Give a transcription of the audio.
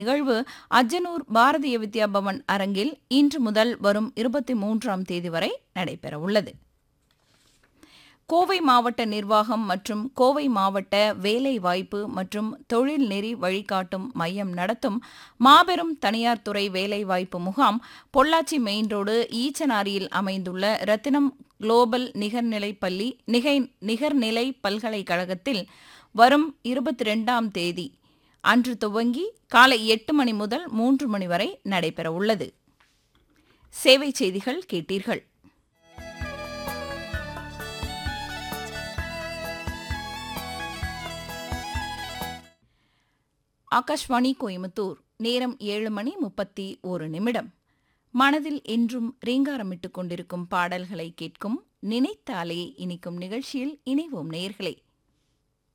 நிகழ்வு அஜனூர் பாரதிய வித்யா பவன் அரங்கில் இன்று முதல் வரும் இருபத்தி மூன்றாம் தேதி வரை நடைபெறவுள்ளது கோவை மாவட்ட நிர்வாகம் மற்றும் கோவை மாவட்ட வேலைவாய்ப்பு மற்றும் தொழில் நெறி வழிகாட்டும் மையம் நடத்தும் மாபெரும் தனியார் துறை வேலைவாய்ப்பு முகாம் பொள்ளாச்சி மெயின் ரோடு ஈச்சனாரியில் அமைந்துள்ள ரத்தினம் குளோபல் நிகர்நிலை பள்ளி நிகை நிகர்நிலை பல்கலைக்கழகத்தில் வரும் இருபத்தி ரெண்டாம் தேதி அன்று துவங்கி காலை எட்டு மணி முதல் மூன்று மணி வரை நடைபெறவுள்ளது சேவை செய்திகள் கேட்டீர்கள் ஆகாஷ்வாணி கோயம்புத்தூர் நேரம் ஏழு மணி முப்பத்தி ஒரு நிமிடம் மனதில் என்றும் ரீங்காரமிட்டுக் கொண்டிருக்கும் பாடல்களை கேட்கும் நினைத்தாலே இனிக்கும் நிகழ்ச்சியில் இணைவோம் நேயர்களே